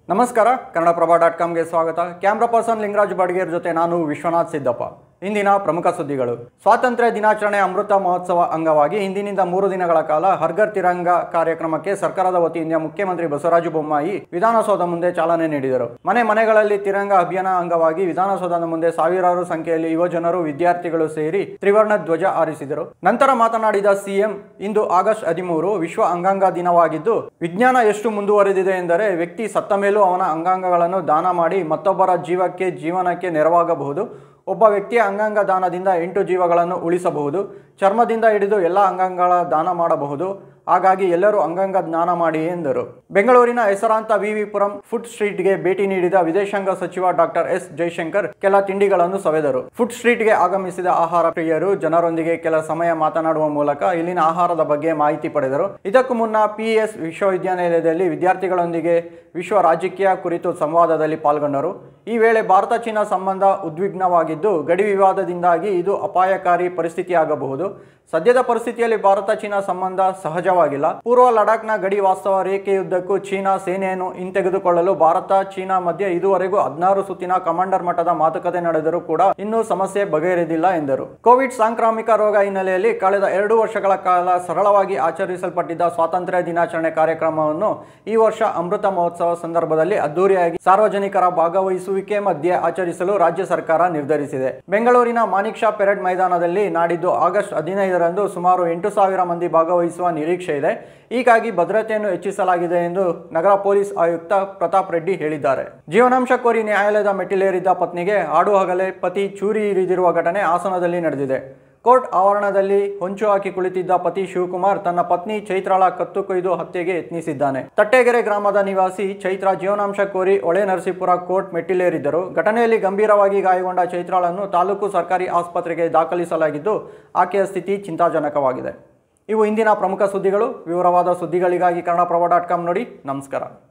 ನಮಸ್ಕಾರ ಕನ್ನಡಪ್ರಭ ಡಾಟ್ ಕಾಮ್ಗೆ ಸ್ವಾಗತ camera person Lingaraj Badiger ಜೊತೆ ನಾನು ವಿಶ್ವನಾಥ್ ಸಿದ್ದಪ್ಪ ಇಂದಿನ ಪ್ರಮುಖ ಸುದ್ದಿಗಳು ಸ್ವಾತಂತ್ರ್ಯ ದಿನಾಚರಣೆ ಅಮೃತ ಮಹೋತ್ಸವ ಅಂಗವಾಗಿ ಇಂದಿನಿಂದ ಮೂರು ದಿನಗಳ ಕಾಲ ಹರ್ಗರ್ ತಿರಂಗ ಕಾರ್ಯಕ್ರಮಕ್ಕೆ ಸರ್ಕಾರದ ವತಿಯಿಂದ ಮುಖ್ಯಮಂತ್ರಿ ಬಸವರಾಜ ಬೊಮ್ಮಾಯಿ ವಿಧಾನಸೌಧ ಮುಂದೆ ಚಾಲನೆ ನೀಡಿದರು ಮನೆ ಮನೆಗಳಲ್ಲಿ ತಿರಂಗ ಅಭಿಯಾನ ಅಂಗವಾಗಿ ವಿಧಾನಸೌಧದ ಮುಂದೆ ಸಾವಿರಾರು ಸಂಖ್ಯೆಯಲ್ಲಿ ಯುವಜನರು ವಿದ್ಯಾರ್ಥಿಗಳು ಸೇರಿ ತ್ರಿವರ್ಣ ಧ್ವಜ ಹಾರಿಸಿದರು ನಂತರ ಮಾತನಾಡಿದ ಸಿಎಂ ಇಂದು ಆಗಸ್ಟ್ ಹದಿಮೂರು ವಿಶ್ವ ಅಂಗಾಂಗ ದಿನವಾಗಿದ್ದು ವಿಜ್ಞಾನ ಎಷ್ಟು ಮುಂದುವರೆದಿದೆ ಎಂದರೆ ವ್ಯಕ್ತಿ ಸತ್ತ ಮೇಲೂ ಅವನ ಅಂಗಾಂಗಗಳನ್ನು ದಾನ ಮಾಡಿ ಮತ್ತೊಬ್ಬರ ಜೀವಕ್ಕೆ ಜೀವನಕ್ಕೆ ನೆರವಾಗಬಹುದು ಒಬ್ಬ ವ್ಯಕ್ತಿಯ ಅಂಗಾಂಗ ದಾನದಿಂದ ಎಂಟು ಜೀವಗಳನ್ನು ಉಳಿಸಬಹುದು ಚರ್ಮದಿಂದ ಹಿಡಿದು ಎಲ್ಲ ಅಂಗಾಂಗಗಳ ದಾನ ಮಾಡಬಹುದು ಹಾಗಾಗಿ ಎಲ್ಲರೂ ಅಂಗಾಂಗ ದಾನ ಮಾಡಿ ಎಂದರು ಬೆಂಗಳೂರಿನ ಹೆಸರಾಂತ ವಿವಿಪುರಂ ಫುಡ್ ಸ್ಟ್ರೀಟ್ಗೆ ಭೇಟಿ ನೀಡಿದ ವಿದೇಶಾಂಗ ಸಚಿವ ಡಾಕ್ಟರ್ ಎಸ್ ಜೈಶಂಕರ್ ಕೆಲ ತಿಂಡಿಗಳನ್ನು ಸವೆದರು ಫುಡ್ ಸ್ಟ್ರೀಟ್ಗೆ ಆಗಮಿಸಿದ ಆಹಾರ ಪ್ರಿಯರು ಜನರೊಂದಿಗೆ ಕೆಲ ಸಮಯ ಮಾತನಾಡುವ ಮೂಲಕ ಇಲ್ಲಿನ ಆಹಾರದ ಬಗ್ಗೆ ಮಾಹಿತಿ ಪಡೆದರು ಇದಕ್ಕೂ ಮುನ್ನ ಪಿಎಸ್ ವಿಶ್ವವಿದ್ಯಾನಿಲಯದಲ್ಲಿ ವಿದ್ಯಾರ್ಥಿಗಳೊಂದಿಗೆ ವಿಶ್ವ ರಾಜಕೀಯ ಕುರಿತು ಸಂವಾದದಲ್ಲಿ ಪಾಲ್ಗೊಂಡರು ಈ ವೇಳೆ ಭಾರತ ಚೀನಾ ಸಂಬಂಧ ಉದ್ವಿಗ್ನವಾಗಿದ್ದು ಗಡಿ ವಿವಾದದಿಂದಾಗಿ ಇದು ಅಪಾಯಕಾರಿ ಪರಿಸ್ಥಿತಿಯಾಗಬಹುದು ಸದ್ಯದ ಪರಿಸ್ಥಿತಿಯಲ್ಲಿ ಭಾರತ ಚೀನಾ ಸಂಬಂಧ ಸಹಜವಾಗಿಲ್ಲ ಪೂರ್ವ ಲಡಾಖ್ನ ಗಡಿ ವಾಸ್ತವ ರೇಖೆಯುದ್ದಕ್ಕೂ ಚೀನಾ ಸೇನೆಯನ್ನು ಹಿಂತೆಗೆದುಕೊಳ್ಳಲು ಭಾರತ ಚೀನಾ ಮಧ್ಯೆ ಇದುವರೆಗೂ ಹದಿನಾರು ಸುತ್ತಿನ ಕಮಾಂಡರ್ ಮಟ್ಟದ ಮಾತುಕತೆ ನಡೆದರೂ ಕೂಡ ಇನ್ನೂ ಸಮಸ್ಯೆ ಬಗೆಹರಿದಿಲ್ಲ ಎಂದರು ಕೋವಿಡ್ ಸಾಂಕ್ರಾಮಿಕ ರೋಗ ಹಿನ್ನೆಲೆಯಲ್ಲಿ ಕಳೆದ ಎರಡು ವರ್ಷಗಳ ಕಾಲ ಸರಳವಾಗಿ ಆಚರಿಸಲ್ಪಟ್ಟಿದ್ದ ಸ್ವಾತಂತ್ರ್ಯ ದಿನಾಚರಣೆ ಕಾರ್ಯಕ್ರಮವನ್ನು ಈ ವರ್ಷ ಅಮೃತ ಮಹೋತ್ಸವ ಸಂದರ್ಭದಲ್ಲಿ ಅದ್ದೂರಿಯಾಗಿ ಸಾರ್ವಜನಿಕರ ಭಾಗವಹಿಸುವಿಕೆ ಮಧ್ಯೆ ಆಚರಿಸಲು ರಾಜ್ಯ ಸರ್ಕಾರ ನಿರ್ಧರಿಸಿದೆ ಬೆಂಗಳೂರಿನ ಮಾಣಿಕ್ ಶಾ ಪೆರೇಡ್ ಮೈದಾನದಲ್ಲಿ ನಾಡಿದ್ದು ಆಗಸ್ಟ್ ಹದಿನೈದರಂದು ಸುಮಾರು ಎಂಟು ಸಾವಿರ ಮಂದಿ ಭಾಗವಹಿಸುವ ನಿರೀಕ್ಷೆ ಇದೆ ಹೀಗಾಗಿ ಭದ್ರತೆಯನ್ನು ಹೆಚ್ಚಿಸಲಾಗಿದೆ ಎಂದು ನಗರ ಪೊಲೀಸ್ ಆಯುಕ್ತ ಪ್ರತಾಪ್ ರೆಡ್ಡಿ ಹೇಳಿದ್ದಾರೆ ಜೀವನಾಂಶ ಕೋರಿ ನ್ಯಾಯಾಲಯದ ಮೆಟ್ಟಿಲೇರಿದ್ದ ಪತ್ನಿಗೆ ಹಾಡು ಹಗಲೇ ಪತಿ ಚೂರಿ ಇರಿದಿರುವ ಘಟನೆ ಹಾಸನದಲ್ಲಿ ನಡೆದಿದೆ ಕೋರ್ಟ್ ಆವರಣದಲ್ಲಿ ಹೊಂಚು ಹಾಕಿ ಕುಳಿತಿದ್ದ ಪತಿ ಶಿವಕುಮಾರ್ ತನ್ನ ಪತ್ನಿ ಚೈತ್ರಾಳ ಕತ್ತು ಕೊಯ್ದು ಹತ್ಯೆಗೆ ಯತ್ನಿಸಿದ್ದಾನೆ ತಟ್ಟೆಗೆರೆ ಗ್ರಾಮದ ನಿವಾಸಿ ಚೈತ್ರ ಜೀವನಾಂಶ ಕೋರಿ ಹೊಳೆ ನರಸೀಪುರ ಕೋರ್ಟ್ ಮೆಟ್ಟಿಲೇರಿದ್ದರು ಘಟನೆಯಲ್ಲಿ ಗಂಭೀರವಾಗಿ ಗಾಯಗೊಂಡ ಚೈತ್ರಾಳನ್ನು ತಾಲೂಕು ಸರ್ಕಾರಿ ಆಸ್ಪತ್ರೆಗೆ ದಾಖಲಿಸಲಾಗಿದ್ದು ಆಕೆಯ ಸ್ಥಿತಿ ಚಿಂತಾಜನಕವಾಗಿದೆ ಇವು ಇಂದಿನ ಪ್ರಮುಖ ಸುದ್ದಿಗಳು ವಿವರವಾದ ಸುದ್ದಿಗಳಿಗಾಗಿ ಕನ್ನಡಪ್ರಭ ಡಾಟ್ ಕಾಮ್ ನೋಡಿ ನಮಸ್ಕಾರ